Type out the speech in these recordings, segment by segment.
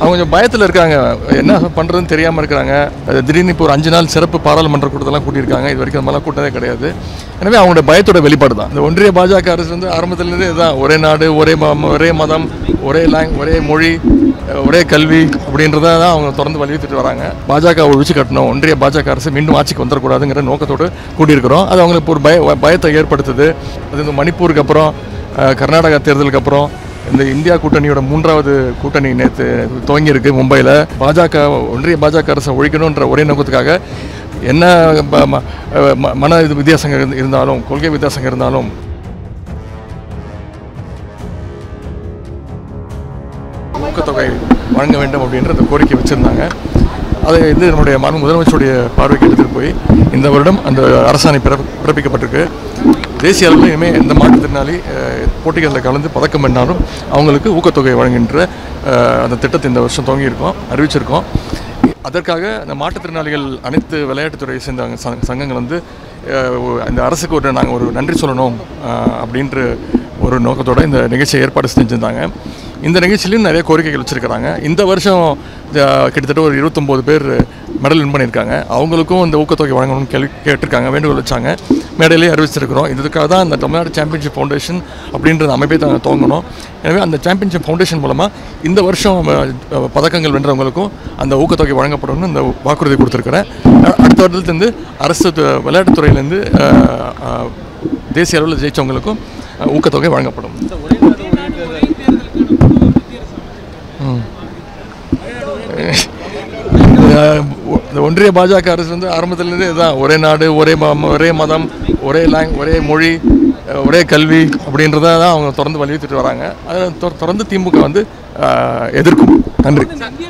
அவங்க கொஞ்சம் பயத்தில் இருக்காங்க என்ன பண்ணுறதுன்னு தெரியாமல் இருக்கிறாங்க அது திடீர்னு இப்போ ஒரு அஞ்சு நாள் சிறப்பு பாராளுமன்ற கூட்டத்தெல்லாம் கூட்டியிருக்காங்க இது வரைக்கும் அந்த மாதிரிலாம் கூட்டதே கிடையாது எனவே அவங்களோட பயத்தோட வெளிப்பாடு தான் இந்த ஒன்றிய பாஜக அரசு வந்து ஆரம்பத்திலேருந்தே இதுதான் ஒரே நாடு ஒரே ம- ஒரே மதம் ஒரே லேங் ஒரே மொழி அஹ் ஒரே கல்வி அப்படின்றத தான் அவங்க தொடர்ந்து வலியுறுத்திட்டு வராங்க பாஜக ஒழிச்சு கட்டணும் ஒன்றிய பாஜக அரசு மீண்டும் ஆட்சிக்கு வந்துடக்கூடாதுங்கிற நோக்கத்தோடு கூட்டியிருக்கிறோம் அது அவங்களுக்கு இப்போ ஒரு பய பயத்தை ஏற்படுத்துது அது இந்த மணிப்பூருக்கு அப்புறம் அஹ் கர்நாடகா தேர்தலுக்கு அப்புறம் இந்த இந்தியா கூட்டணியோட மூன்றாவது கூட்டணி நேற்று துவங்கியிருக்கு மும்பையில் பாஜக ஒன்றிய பாஜக அரசை ஒழிக்கணுன்ற ஒரே நோக்கத்துக்காக என்ன ப- ம- அஹ் ம- மன இது வித்தியாசங்கள் இருந்து- இருந்தாலும் கொள்கை வித்தியாசங்கள் இருந்தாலும் ஊக்கத்தொகை வழங்க வேண்டும் அப்படின்ற அந்த கோரிக்கை வச்சுருந்தாங்க அதை வந்து நம்முடைய மாண்பு முதலமைச்சருடைய பார்வைக்கு எடுத்துகிட்டு போய் இந்த வருடம் அந்த அரசாணை பிறப் பிறப்பிக்கப்பட்டிருக்கு தேசிய அளவில் இனிமேல் எந்த மாற்றுத்திறனாளி அஹ், போட்டிகளில் கலந்து பதக்கம் பண்ணாலும் அவங்களுக்கு ஊக்கத்தொகை வழங்குகின்ற அஹ், அந்த திட்டத்தை இந்த வருஷம் துவங்கியிருக்கோம் அறிவிச்சிருக்கோம் அதற்காக இந்த மாற்றுத்திறனாளிகள் அனைத்து விளையாட்டுத்துறையை சேர்ந்த சங்க- சங்கங்கள் வந்து அஹ், ஒ- இந்த அரசுக்கு ஒரு நாங்கள் ஒரு நன்றி சொல்லணும் அஹ், அப்படின்ற ஒரு நோக்கத்தோட இந்த நிகழ்ச்சியை ஏற்பாடு செஞ்சுருந்தாங்க இந்த நிகழ்ச்சியிலையும் நிறைய கோரிக்கைகள் வச்சுருக்கிறாங்க இந்த வருஷம் அஹ், கிட்டத்தட்ட ஒரு இருபத்தொம்போது பேர் மெடல் வின் பண்ணியிருக்காங்க அவங்களுக்கும் இந்த ஊக்கத்தொகை வழங்கணும்னு கேள்வி கேட்டிருக்காங்க வேண்டுகோள் வச்சாங்க மேடையிலே அறிவிச்சிருக்கிறோம் இதுக்காக தான் இந்த தமிழ்நாடு சாம்பியன்ஷிப் ஃபவுண்டேஷன் அப்படின்ற அமைப்பை தான் துவங்கணும் எனவே அந்த சாம்பியன்ஷிப் ஃபவுண்டேஷன் மூலமாக இந்த வருஷம் அஹ், பதக்கங்கள் வென்றவங்களுக்கும் அந்த ஊக்கத்தொகை வழங்கப்படும்னு இந்த வாக்குறுதி கொடுத்துருக்கிறேன் அ- அடுத்த வருடத்துலேருந்து அரசு து- விளையாட்டுத்துறையிலேருந்து அஹ், அஹ், தேசிய அளவில் ஜெயிச்சவங்களுக்கும் அஹ், ஊக்கத்தொகை வழங்கப்படும் ம். அஹ், ஒ- இந்த ஒன்றிய பாஜக அரசு வந்து ஆரம்பத்திலேருந்தே இதுதான் ஒரே நாடு ஒரே ம- ஒரே மதம் ஒரே லேங் ஒரே மொழி அஹ், ஒரே கல்வி அப்படின்றத தான் அவங்க தொடர்ந்து வலியுறுத்திட்டு வராங்க அதை தொ- தொடர்ந்து திமுக வந்து அஹ், எதிர்க்கும் நன்றி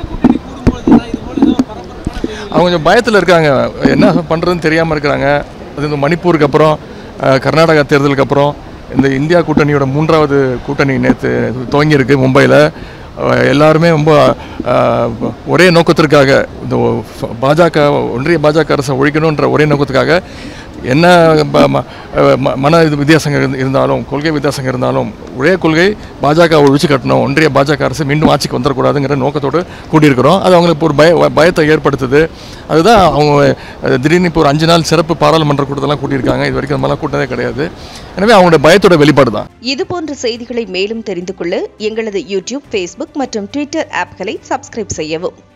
அவங்க கொஞ்சம் பயத்தில் இருக்காங்க என்ன பண்ணுறதுன்னு தெரியாமல் இருக்கிறாங்க அது இந்த மணிப்பூருக்கு அப்புறம் அஹ், கர்நாடகா தேர்தலுக்கு அப்புறம் இந்த இந்தியா கூட்டணியோட மூன்றாவது கூட்டணி நேற்று துவங்கியிருக்கு மும்பையில் எல்லாருமே ரொம்ப அஹ், ஒரே நோக்கத்திற்காக இந்த ஒ- பாஜக ஒன்றிய பாஜக அரசை ஒழிக்கணுன்ற ஒரே நோக்கத்துக்காக என்ன ப- ம- அஹ் ம- மன இது வித்தியாசங்கள் இருந்து- இருந்தாலும் கொள்கை வித்தியாசங்கள் இருந்தாலும் ஒரே கொள்கை பாஜக ஒழிச்சு கட்டணும் ஒன்றிய பாஜக அரசு மீண்டும் ஆட்சிக்கு வந்துடக்கூடாதுங்கிற நோக்கத்தோடு கூட்டியிருக்கிறோம் அது அவங்களுக்கு இப்போ ஒரு பய பயத்தை ஏற்படுத்துது அதுதான் அவங்க அஹ், திடீர்னு இப்போ ஒரு அஞ்சு நாள் சிறப்பு பாராளுமன்ற கூட்டத்தெல்லாம் கூட்டியிருக்காங்க இது வரைக்கும் அந்த மாதிரிலாம் கூட்டதே கிடையாது எனவே அவங்களோட பயத்தோட வெளிப்பாடு தான் இது போன்ற செய்திகளை மேலும் தெரிந்து கொள்ள எங்களது யூடியூப் ஃபேஸ்புக் மற்றும் ட்விட்டர் ஆப்களை சப்ஸ்கிரைப் செய்யவும்